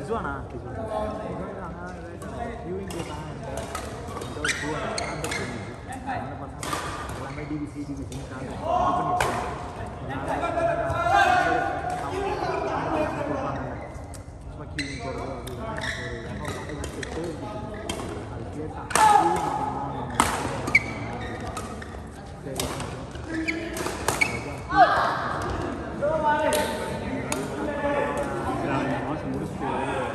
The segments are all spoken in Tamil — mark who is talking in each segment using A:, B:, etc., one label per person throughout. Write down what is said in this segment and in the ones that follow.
A: ரிஸ்வானா யூவிங் அந்த பசங்க எல்லாமே டிவிசி டிவிசி சும்மா கியூவிங் போடுறது அது கேட்டான்
B: நாலு மாதம் முடிச்சுட்டு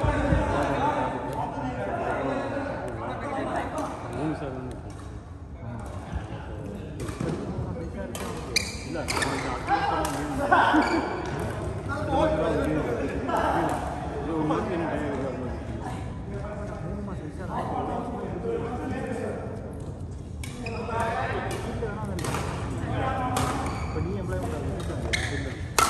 B: மூணு சார் தான் இருக்கும் இல்லை உங்களுக்கு என்ன டைம்
A: மூணு மாதம் விசாரணை இப்போ நீ எம்ப்ளாய்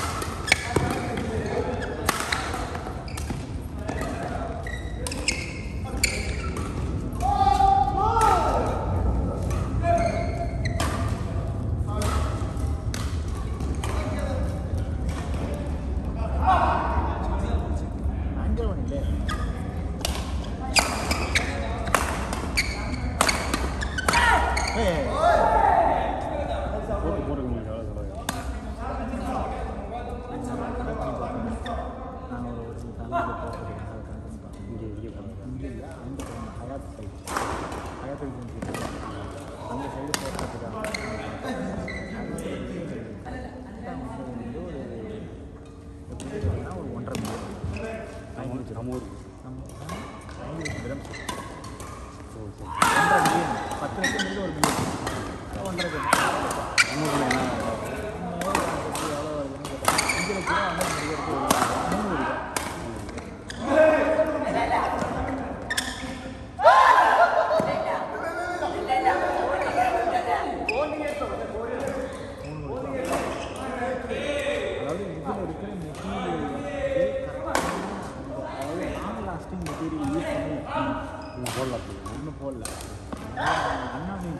A: அங்கே இல்லை ஏய்
B: போட்டு போட்டு உங்களுக்கு எவ்வளோ செலவு
A: நான் ஒரு ஒரு சில ஃபேமிலியில் போகிறேன்
B: இங்கே இங்கே போடுங்க
A: இங்கே இல்லை அங்கே போகணும் ஹயாத் சைடு ஹயாத் ஏஜென்சி அந்த சைடு போகிறதுக்காக ஒரு ஒன்றரை மில்லியன்
B: நம்ம ஊருக்கு
A: நம்ம ஐநூறு கிராம்
B: ஓ சரி
A: ஒன்றரை மில்லியன் பத்து லட்சம் இருந்து ஒரு மில்லியன் ஒன்றரை
B: நம்ம ஊரில் என்ன
A: எவ்வளோ வருதுன்னு கேட்டேன் அஞ்சு லட்ச ரூபா வந்து முடிக்கிறதுக்கு மூணு ரூபா அதாவது இதில் இருக்கிற மெட்டீரியல் வந்து கரெக்டான அதாவது லாங் லாஸ்டிங் மெட்டீரியல் யூஸ் பண்ணி
B: நீங்கள் போடலாம் அப்படிங்க
A: ஒன்றும் போடல அண்ணாமி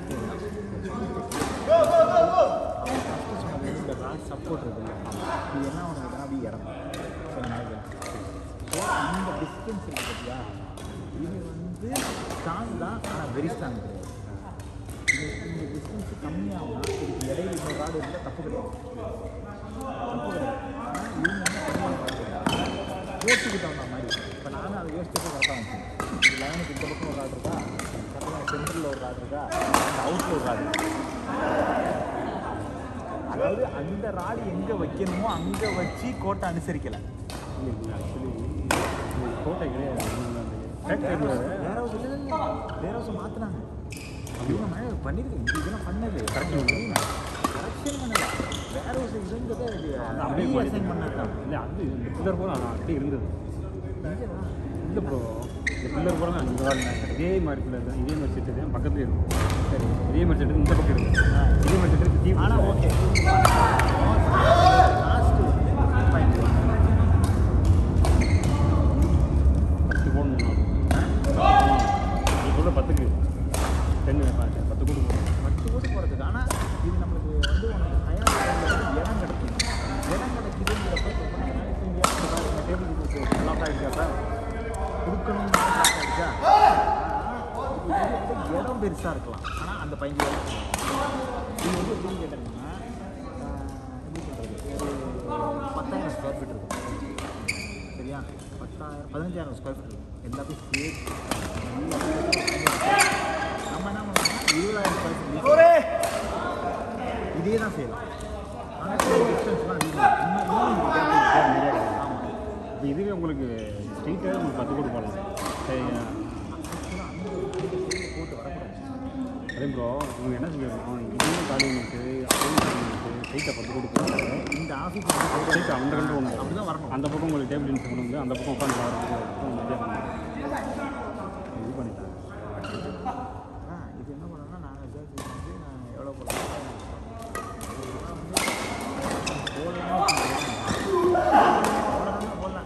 A: இந்த ராக் சப்போர்ட் இருக்கு இது என்ன உனக்கு தான் அப்படி இறங்கும் சில நாய்கள் ஸோ இந்த டிஸ்டன்ஸ் இருக்கு பார்த்தியா இது வந்து ஸ்ட்ராங் தான் ஆனால் வெரி ஸ்ட்ராங் கிடையாது இது இந்த டிஸ்டன்ஸ் கம்மியாகும்னா இதுக்கு இடையில இன்னொரு ராடு இருந்தால் தப்பு கிடையாது தப்பு கிடையாது ஆனால் இவங்க என்ன பண்ணுவாங்க யோசிச்சுக்கு தகுந்த மாதிரி இப்போ நானும் அதை யோசிச்சுட்டு கரெக்டாக வந்துட்டேன் இது லைனுக்கு இந்த பக்கம் ஒரு ராடு இருக்கா கரெக்டாக சென்டரில் ஒரு ராடு இருக்கா அந்த அவுட்டில் ஒரு ராடு இருக்கா அதாவது அந்த ராடு எங்கே வைக்கணுமோ அங்கே வச்சு கோட்டை அனுசரிக்கலை
B: இல்லை இல்லை ஆக்சுவலி கோட்டை கிடையாது ஃபேக்டரியில்
A: வேற ஹவுஸ் இல்லை இல்லை வேற ஹவுஸ் மாற்றினாங்க இவங்க மழை பண்ணியிருக்கேன் இது இதெல்லாம் பண்ணது
B: Correction பண்ணல.
A: கரெக்ஷன் பண்ணல வேற ஹவுஸ் இருந்ததே இது
B: அப்படியே
A: ரீஅசைன் பண்ணதான்
B: இல்லை அது இந்த பில்லர் கூட அப்படி இருந்தது இல்லை ப்ரோ இந்த பில்லர் கூட நான் இந்த வாரம் இதே மாதிரி பில்லர் தான் இதே மாதிரி செட்டு தான் பக்கத்துலேயே இருக்கும்
A: சரி
B: இதே மாதிரி செட்டு இந்த பக்கம் இருக்கு
A: ஆ.
B: இதே மாதிரி செட்டு தீ
A: ஆனால் ஓகே லாஸ்ட்டு பாயிண்ட்
B: பத்து போடணும் நீ சொல்ல பத்துக்கு டென்னு பத்து கூட போடணும்
A: பத்து கோடி போகிறதுக்கு ஆனால் இது நம்மளுக்கு வந்து உனக்கு தயார் இடம் கிடைக்கும் இடம் கிடைக்குதுங்கிறப்ப ரொம்ப நாளைக்கு இங்கே டேபிள் கொடுத்து லாக் ஆகிடுச்சாப்பா கொடுக்கணும்னு லாக் ஆகிடுச்சா இடம் பெருசாக இருக்கலாம் ஆனால் அந்த பதினஞ்சு வேலை இது வந்து எப்படின்னு கேட்டிங்கன்னா ஆஹ், எப்படி சொல்கிறது ஒரு பத்தாயிரம் ஸ்கொயர் ஃபீட் இருக்கும் சரியா பத்தாயிரம் பதினஞ்சாயிரம் ஸ்கொயர் ஃபீட் இருக்கும் எல்லாத்தையும் சேர்த்து நம்ம என்ன பண்ணோம்னா இருபதாயிரம் ஸ்கொயர் ஃபீட் இதே தான் செய்யலாம் ஆனால் டிஸ்டன்ஸ்லாம் அதிகம் இன்னும் இன்னும் இது gap இருக்கு. ஆமாம்
B: இப்போ இதுவே உங்களுக்கு ஸ்ட்ரெயிட்டாக உங்களுக்கு பத்து கூட போடலாம் சரி
A: போட்டு வரக்கூடாது
B: அதே ப்ரோ இவங்க என்ன சொல்லியிருக்கோம் இதுவும் காலி யூனிட்டு அதுவும் காலி யூனிட்டு ஸ்ட்ரெயிட்டாக பத்து கூட போடுறாங்க
A: இந்த ஆஃபீஸ் வந்து
B: ஸ்ட்ரெயிட்டாக அந்த கண்டு ஒன்று
A: அப்படி தான் வரணும்
B: அந்த பக்கம் உங்களுக்கு டேபிள் யூனிட் கொண்டு வந்து அந்த பக்கம் உட்காந்து பாருங்க இது பண்ணிட்டாங்க
A: ஆ இது என்ன பண்ணணும்னா நாங்கள் விசாரிச்சு வந்து நான் எவ்வளோ போடலாம் போடலாம் போடலாம்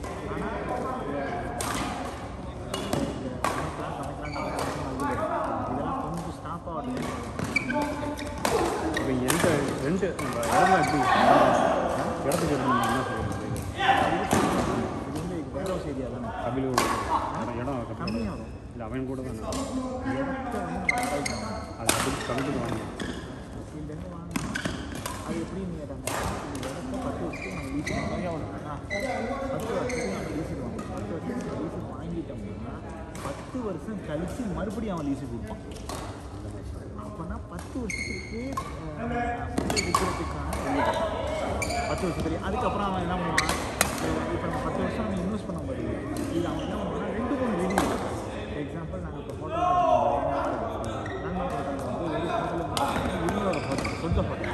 A: இதெல்லாம் கொஞ்சம் ஸ்டாப் ஆகுது
B: இப்போ எந்த ரெண்டு இடம்லாம் எப்படி இடத்துக்கு எப்படி என்ன சொல்லுங்கள்
A: இது வந்து வேற ஒரு ஏரியா தானே
B: கபில் கூட இடம் இடம் கபிலோட
A: கம்மியாகும்
B: இல்லை அவன் கூட தான் நான்.
A: இடத்த வந்து நம்ம வாடகைக்கு வாங்கணும்.
B: அது கபில் கபிலுக்கு வாங்கினேன்
A: இதுலேருந்து வாங்கணும் அது எப்படின்னு கேட்டாங்க இந்த இடத்த பத்து வருஷத்துக்கு நம்ம லீஸ் ஆ பத்து வருஷத்துக்கு நம்ம லீஸுக்கு வாங்கணும் பத்து வருஷத்துக்கு நம்ம லீஸுக்கு வாங்கிட்டோம்னா பத்து வருஷம் கழித்து மறுபடியும் அவன் லீஸுக்கு கொடுப்பான் அப்போனா பத்து வருஷத்துக்கு அஹ், வந்து விற்கிறதுக்கான வெளியே பத்து வருஷத்துலேயே அதுக்கப்புறம் அவன் என்ன பண்ணுவான் இப்போ நம்ம பத்து வருஷம் நம்ம இன்வெஸ்ட் பண்ண முடியும் இது அவன் என்ன பண்ணுவான்னா ரெண்டு மூணு வெளியே எக்ஸாம்பிள் நாங்கள் இப்போ ஹோட்டல் நன்மை ஹோட்டலில் வந்து ஒரு ஹோட்டலில் இவங்களோட ஹோட்டல் சொந்த ஹோட்டல்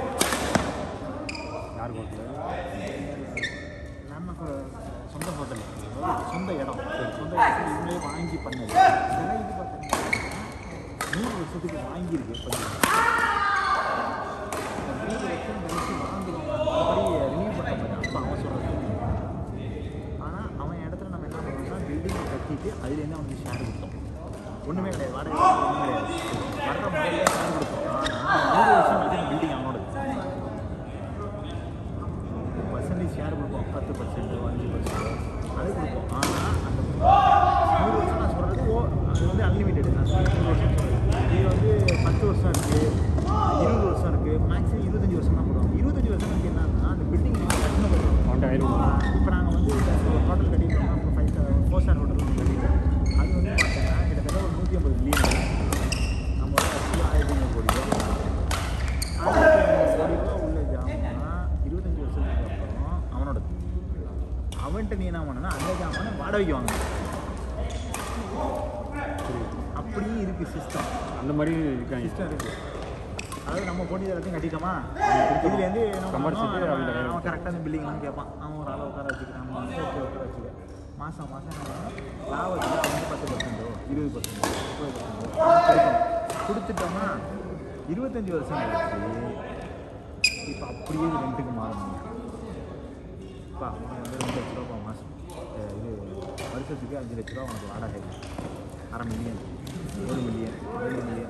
B: யார் ஹோட்டல்
A: நமக்கு சொந்த ஹோட்டல் அதாவது சொந்த இடம் சொந்த இடத்துல இவங்களே வாங்கி பண்ணது இதெல்லாம் இது பார்த்தீங்கன்னா நூறு வருஷத்துக்கு வாங்கியிருக்கு பண்ணி நூறு வருஷம் கழிச்சு வாங்குவாங்க மறுபடி ரினியூ பண்ண மாட்டாங்க அப்போ அவன் சொல்கிறது ஆனால் அவன் இடத்துல நம்ம என்ன பண்ணோம்னா பில்டிங்கை கட்டிட்டு அதுலேருந்து அவனுக்கு ஷேர் கொடுத்தோம் ஒன்றுமே கிடையாது வாடகை ஒன்றும் கிடையாது வர்ற முறையிலே ஷேர் கொடுத்தோம் ஆனால் நூறு வருஷம் கழிச்சு பில்டிங் அவனோட பர்சன்டேஜ் ஷேர் கொடுப்போம் பத்து பர்சன்ட் அஞ்சு பர்சன்ட் அது கொடுப்போம் ஆனால் அந்த நூறு வருஷம் நான் சொல்கிறது ஓ அது வந்து அன்லிமிட்டெட் நான் நூறு வருஷம் சொல்கிறேன் இது வந்து பத்து வருஷம் இருக்குது இருபது வருஷம் இருக்குது மேக்ஸிமம் இருபத்தஞ்சி வருஷம் தான் போடுவோம் இருபத்தஞ்சி வருஷம் எனக்கு என்னன்னா அந்த பில்டிங் கட்டணும்
B: அவன்கிட்ட ஆயிரம்
A: இப்போ நாங்கள் வந்து ஹோட்டல் கட்டியிருக்கோம் அப்புறம் five star four star hotel வந்து கட்டியிருக்கோம் அது வந்து பார்த்தீங்கன்னா கிட்டத்தட்ட ஒரு நூற்றி ஐம்பது மில்லியன் நம்ம வந்து actually ஆயிரத்தி ஐநூறு கோடி ரூபா ஆயிரத்தி ஐநூறு கோடி ரூபா உள்ள ஜாமான்னா இருபத்தஞ்சி வருஷத்துக்கு அப்புறம் அவனோடது அவன்கிட்ட நீ என்ன பண்ணனா அந்த ஜாமானை வாடகைக்கு வாங்கணும் அப்படியும் இருக்குது சிஸ்டம்
B: அந்த மாதிரி இருக்காங்க
A: சிஸ்டம் இருக்குது அதாவது நம்ம போட்டி எல்லாத்தையும் கட்டிட்டோமா இதுலேருந்து என்ன
B: சம்பாரிச்சிட்டு
A: பண்ணணும்,
B: அவன்கிட்ட
A: நம்ம- அவன் கரெக்டாக அந்த பில்டிங்லாம் கேட்பான் அவன் ஒரு ஆளை உட்கார வச்சுக்கிறான் அவன் வந்து ஓகே உட்கார வச்சுக்க மாதம் மாதம் என்ன பண்ணணும் லாபத்தில் அவன் வந்து பத்து பர்சன்டோ இருபது பர்சன்டோ முப்பது பர்சன்டோ கொடுத்துட்டோம்னா இருபத்தஞ்சி வருஷம் கழிச்சு இப்போ அப்படியே இது ரெண்டுக்கு மாற முடியும் இப்போ அவன் வந்து ரெண்டு லட்ச ரூபா மாதம் இது வருஷத்துக்கு அஞ்சு லட்ச ரூபா உனக்கு வாடகை அரை மில்லியன் ஒரு மில்லியன் ஏழு மில்லியன்